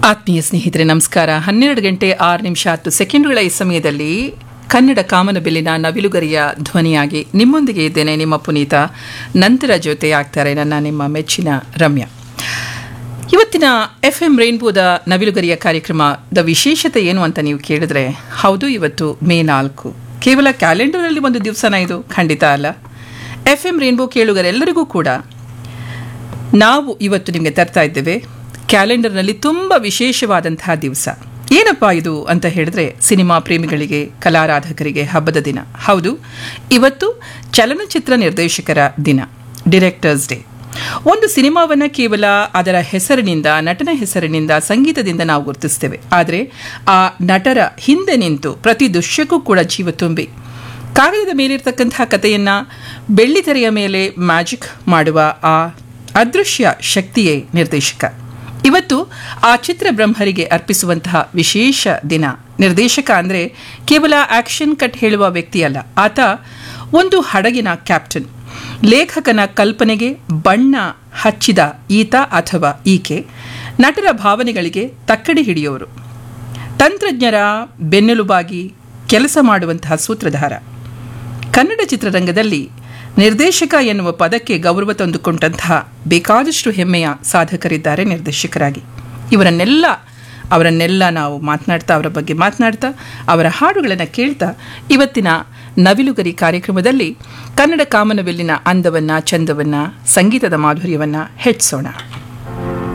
ಆತ್ಮೀಯ ಸ್ನೇಹಿತರೆ ನಮಸ್ಕಾರ ಹನ್ನೆರಡು ಗಂಟೆ ಆರು ನಿಮಿಷ ಹತ್ತು ಸೆಕೆಂಡ್ಗಳ ಈ ಸಮಯದಲ್ಲಿ ಕನ್ನಡ ಕಾಮನಬಿಲ್ಲಿನ ನವಿಲುಗರಿಯ ಧ್ವನಿಯಾಗಿ ನಿಮ್ಮೊಂದಿಗೆ ಇದ್ದೇನೆ ನಿಮ್ಮ ಪುನೀತ ನಂತರ ಜೊತೆಯಾಗ್ತಾರೆ ನನ್ನ ನಿಮ್ಮ ಮೆಚ್ಚಿನ ರಮ್ಯಾ ಇವತ್ತಿನ ಎಫ್ ಎಂ ರೈನ್ಬೋದ ನವಿಲುಗರಿಯ ಕಾರ್ಯಕ್ರಮದ ವಿಶೇಷತೆ ಏನು ಅಂತ ನೀವು ಕೇಳಿದ್ರೆ ಹೌದು ಇವತ್ತು ಮೇ ನಾಲ್ಕು ಕೇವಲ ಕ್ಯಾಲೆಂಡರಲ್ಲಿ ಒಂದು ದಿವಸನ ಇದು ಖಂಡಿತ ಅಲ್ಲ ಎಫ್ ಎಂ ರೈನ್ಬೋ ಕೇಳುಗರೆಲ್ಲರಿಗೂ ಕೂಡ ನಾವು ಇವತ್ತು ನಿಮಗೆ ತರ್ತಾ ಇದ್ದೇವೆ ಕ್ಯಾಲೆಂಡರ್ನಲ್ಲಿ ತುಂಬ ವಿಶೇಷವಾದಂತಹ ದಿವಸ ಏನಪ್ಪ ಇದು ಅಂತ ಹೇಳಿದ್ರೆ ಸಿನಿಮಾ ಪ್ರೇಮಿಗಳಿಗೆ ಕಲಾರಾಧಕರಿಗೆ ಹಬ್ಬದ ದಿನ ಹೌದು ಇವತ್ತು ಚಲನಚಿತ್ರ ನಿರ್ದೇಶಕರ ದಿನ ಡಿರೆಕ್ಟರ್ಸ್ ಡೇ ಒಂದು ಸಿನಿಮಾವನ್ನು ಕೇವಲ ಅದರ ಹೆಸರಿನಿಂದ ನಟನ ಹೆಸರಿನಿಂದ ಸಂಗೀತದಿಂದ ನಾವು ಗುರುತಿಸ್ತೇವೆ ಆದರೆ ಆ ನಟರ ಹಿಂದೆ ನಿಂತು ಪ್ರತಿ ದೃಶ್ಯಕ್ಕೂ ಕೂಡ ಜೀವ ತುಂಬಿ ಕಾಗದದ ಮೇಲಿರ್ತಕ್ಕಂತಹ ಕಥೆಯನ್ನು ಬೆಳ್ಳಿತೆರೆಯ ಮೇಲೆ ಮ್ಯಾಜಿಕ್ ಮಾಡುವ ಆ ಅದೃಶ್ಯ ಶಕ್ತಿಯೇ ನಿರ್ದೇಶಕ ಇವತ್ತು ಆ ಚಿತ್ರ ಬ್ರಹ್ಮರಿಗೆ ಅರ್ಪಿಸುವಂತಹ ವಿಶೇಷ ದಿನ ನಿರ್ದೇಶಕ ಅಂದರೆ ಕೇವಲ ಆಕ್ಷನ್ ಕಟ್ ಹೇಳುವ ವ್ಯಕ್ತಿ ಅಲ್ಲ ಆತ ಒಂದು ಹಡಗಿನ ಕ್ಯಾಪ್ಟನ್ ಲೇಖಕನ ಕಲ್ಪನೆಗೆ ಬಣ್ಣ ಹಚ್ಚಿದ ಈತ ಅಥವಾ ಈಕೆ ನಟರ ಭಾವನೆಗಳಿಗೆ ತಕ್ಕಡಿ ಹಿಡಿಯೋರು ತಂತ್ರಜ್ಞರ ಬೆನ್ನೆಲುಬಾಗಿ ಕೆಲಸ ಮಾಡುವಂತಹ ಸೂತ್ರಧಾರ ಕನ್ನಡ ಚಿತ್ರರಂಗದಲ್ಲಿ ನಿರ್ದೇಶಕ ಎನ್ನುವ ಪದಕ್ಕೆ ಗೌರವ ತಂದುಕೊಂಡಂತಹ ಬೇಕಾದಷ್ಟು ಹೆಮ್ಮೆಯ ಸಾಧಕರಿದ್ದಾರೆ ನಿರ್ದೇಶಕರಾಗಿ ಇವರನ್ನೆಲ್ಲ ಅವರನ್ನೆಲ್ಲ ನಾವು ಮಾತನಾಡ್ತಾ ಅವರ ಬಗ್ಗೆ ಮಾತನಾಡ್ತಾ ಅವರ ಹಾಡುಗಳನ್ನು ಕೇಳ್ತಾ ಇವತ್ತಿನ ನವಿಲುಗರಿ ಕಾರ್ಯಕ್ರಮದಲ್ಲಿ ಕನ್ನಡ ಕಾಮನವೆಲ್ಲಿನ ಅಂದವನ್ನು ಚಂದವನ್ನು ಸಂಗೀತದ ಮಾಧುರ್ಯವನ್ನು ಹೆಚ್ಚಿಸೋಣ